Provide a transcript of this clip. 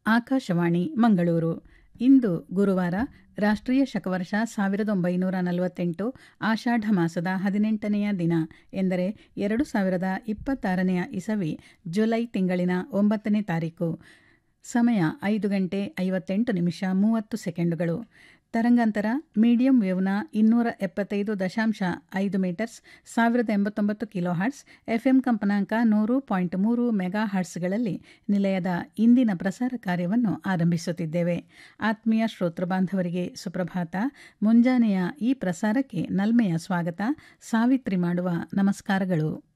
ಆಕಾಶವಾಣಿ ಮಂಗಳೂರು ಇಂದು ಗುರುವಾರ ರಾಷ್ಟ್ರೀಯ ಶಕವರ್ಷ ಸಾವಿರದ ಒಂಬೈನೂರ ನಲವತ್ತೆಂಟು ಆಷಾಢ ಮಾಸದ ಹದಿನೆಂಟನೆಯ ದಿನ ಎಂದರೆ ಎರಡು ಸಾವಿರದ ಇಪ್ಪತ್ತಾರನೆಯ ಇಸವಿ ಜುಲೈ ತಿಂಗಳಿನ ಒಂಬತ್ತನೇ ತಾರೀಕು ಸಮಯ ಐದು ಗಂಟೆ ಐವತ್ತೆಂಟು ನಿಮಿಷ ಮೂವತ್ತು ಸೆಕೆಂಡುಗಳು ತರಂಗಾಂತರ ಮೀಡಿಯಂ ವೇವ್ನ ಇನ್ನೂರ ಎಪ್ಪತ್ತೈದು ದಶಾಂಶ ಐದು ಮೀಟರ್ಸ್ ಸಾವಿರದ ಎಂಬತ್ತೊಂಬತ್ತು ಕಿಲೋ ಹರ್ಟ್ಸ್ ಎಫ್ಎಂ ಕಂಪನಾಂಕ ನೂರು ಪಾಯಿಂಟ್ ಮೂರು ಮೆಗಾ ಹರ್ಟ್ಸ್ಗಳಲ್ಲಿ ನಿಲಯದ ಇಂದಿನ ಪ್ರಸಾರ ಕಾರ್ಯವನ್ನು ಆರಂಭಿಸುತ್ತಿದ್ದೇವೆ ಆತ್ಮೀಯ ಶ್ರೋತೃ ಬಾಂಧವರಿಗೆ ಸುಪ್ರಭಾತ ಮುಂಜಾನೆಯ ಈ ಪ್ರಸಾರಕ್ಕೆ ನಲ್ಮೆಯ ಸ್ವಾಗತ ಸಾವಿತ್ರಿ ಮಾಡುವ ನಮಸ್ಕಾರಗಳು